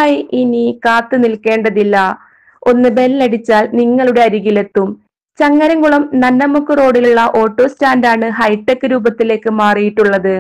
നിങ്ങൾക്കായി ഇനി കാത്തു നിൽക്കേണ്ടതില്ല ഒന്ന് ബെല്ലടിച്ചാൽ നിങ്ങളുടെ അരികിലെത്തും ചങ്ങരംകുളം നന്നമുക്ക് റോഡിലുള്ള ഓട്ടോ സ്റ്റാൻഡാണ് ഹൈടെക് രൂപത്തിലേക്ക് മാറിയിട്ടുള്ളത്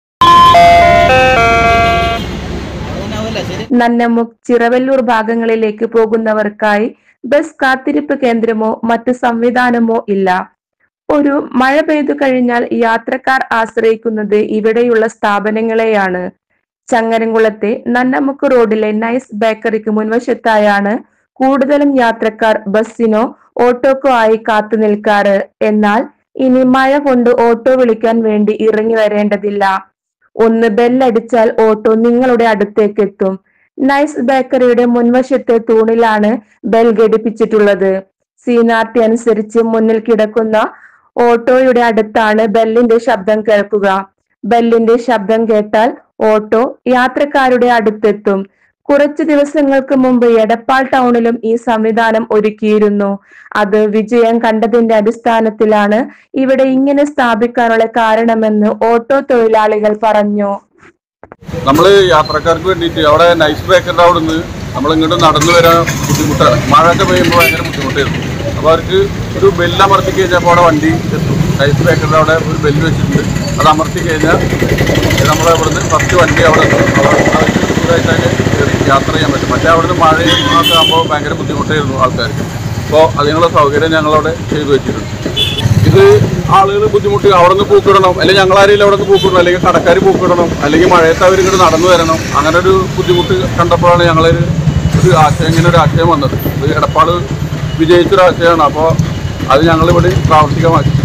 നന്നമുക്ക് ചിറവല്ലൂർ ഭാഗങ്ങളിലേക്ക് പോകുന്നവർക്കായി ബസ് കാത്തിരിപ്പ് കേന്ദ്രമോ മറ്റു സംവിധാനമോ ഇല്ല ഒരു മഴ പെയ്തു കഴിഞ്ഞാൽ യാത്രക്കാർ ആശ്രയിക്കുന്നത് ഇവിടെയുള്ള സ്ഥാപനങ്ങളെയാണ് ചങ്ങരംകുളത്തെ നന്നമുക്ക് റോഡിലെ നൈസ് ബേക്കറിക്ക് മുൻവശത്തായാണ് കൂടുതലും യാത്രക്കാർ ബസ്സിനോ ഓട്ടോക്കോ ആയി കാത്തു നിൽക്കാറ് എന്നാൽ ഇനി മഴ കൊണ്ട് ഓട്ടോ വിളിക്കാൻ വേണ്ടി ഇറങ്ങി വരേണ്ടതില്ല ഒന്ന് ബെല്ലടിച്ചാൽ ഓട്ടോ നിങ്ങളുടെ അടുത്തേക്ക് എത്തും നൈസ് ബേക്കറിയുടെ മുൻവശത്തെ തൂണിലാണ് ബെൽ ഘടിപ്പിച്ചിട്ടുള്ളത് സീനാർട്ടി അനുസരിച്ച് മുന്നിൽ കിടക്കുന്ന ഓട്ടോയുടെ അടുത്താണ് ബെല്ലിന്റെ ശബ്ദം കേൾക്കുക ബെല്ലിന്റെ ശബ്ദം കേട്ടാൽ ഓട്ടോ യാത്രക്കാരുടെ അടുത്തെത്തും കുറച്ചു ദിവസങ്ങൾക്ക് മുമ്പ് എടപ്പാൾ ടൗണിലും ഈ സംവിധാനം ഒരുക്കിയിരുന്നു അത് വിജയം കണ്ടതിന്റെ അടിസ്ഥാനത്തിലാണ് ഇവിടെ ഇങ്ങനെ സ്ഥാപിക്കാനുള്ള കാരണമെന്ന് ഓട്ടോ തൊഴിലാളികൾ പറഞ്ഞു നമ്മൾ യാത്രക്കാർക്ക് വേണ്ടിയിട്ട് അവിടെ നൈസ് ബേക്കറിൻ്റെ അവിടെ നിന്ന് നമ്മൾ ഇങ്ങോട്ട് നടന്നു വരാൻ ബുദ്ധിമുട്ടാണ് മഴയൊക്കെ പെയ്യുമ്പോൾ ഭയങ്കര ബുദ്ധിമുട്ടായിരുന്നു അപ്പോൾ അവർക്ക് ഒരു ബെല്ല് അമർത്തി കഴിഞ്ഞാൽ അവിടെ വണ്ടി എത്തും നൈസ് ബേക്കറിൻ്റെ അവിടെ ഒരു ബെല്ല് വെച്ചിട്ടുണ്ട് അത് അമർത്തി കഴിഞ്ഞാൽ നമ്മൾ അവിടുന്ന് ഫസ്റ്റ് വണ്ടി അവിടെ എത്തും അപ്പോൾ അവർക്ക് സുഖമായിട്ട് അതിന് കയറി യാത്ര ചെയ്യാൻ പറ്റും മറ്റേ അവിടുന്ന് മഴയും ഒക്കെ ആകുമ്പോൾ ഭയങ്കര ബുദ്ധിമുട്ടായിരുന്നു ആൾക്കാർക്ക് അപ്പോൾ അതിനുള്ള സൗകര്യം ഞങ്ങളവിടെ ചെയ്തു വെച്ചിട്ടുണ്ട് ഇത് ആളുകൾ ബുദ്ധിമുട്ട് അവിടെ നിന്ന് പൂക്കിടണം അല്ലെങ്കിൽ ഞങ്ങളാരെങ്കിലും അവിടെ നിന്ന് പൂക്കിടണം അല്ലെങ്കിൽ കടക്കാർ പൂക്കിടണം അല്ലെങ്കിൽ മഴയത്ത് അവർ ഇങ്ങോട്ട് നടന്നു വരണം അങ്ങനെ ഒരു ബുദ്ധിമുട്ട് കണ്ടപ്പോഴാണ് ഞങ്ങളൊരു ഒരു ആശയം ഇങ്ങനെ ഒരു ആശയം വന്നത് ഇത് എടപ്പാട് വിജയിച്ചൊരു ആശയമാണ് അപ്പോൾ അത് ഞങ്ങളിവിടെ പ്രാവർത്തികമാക്കി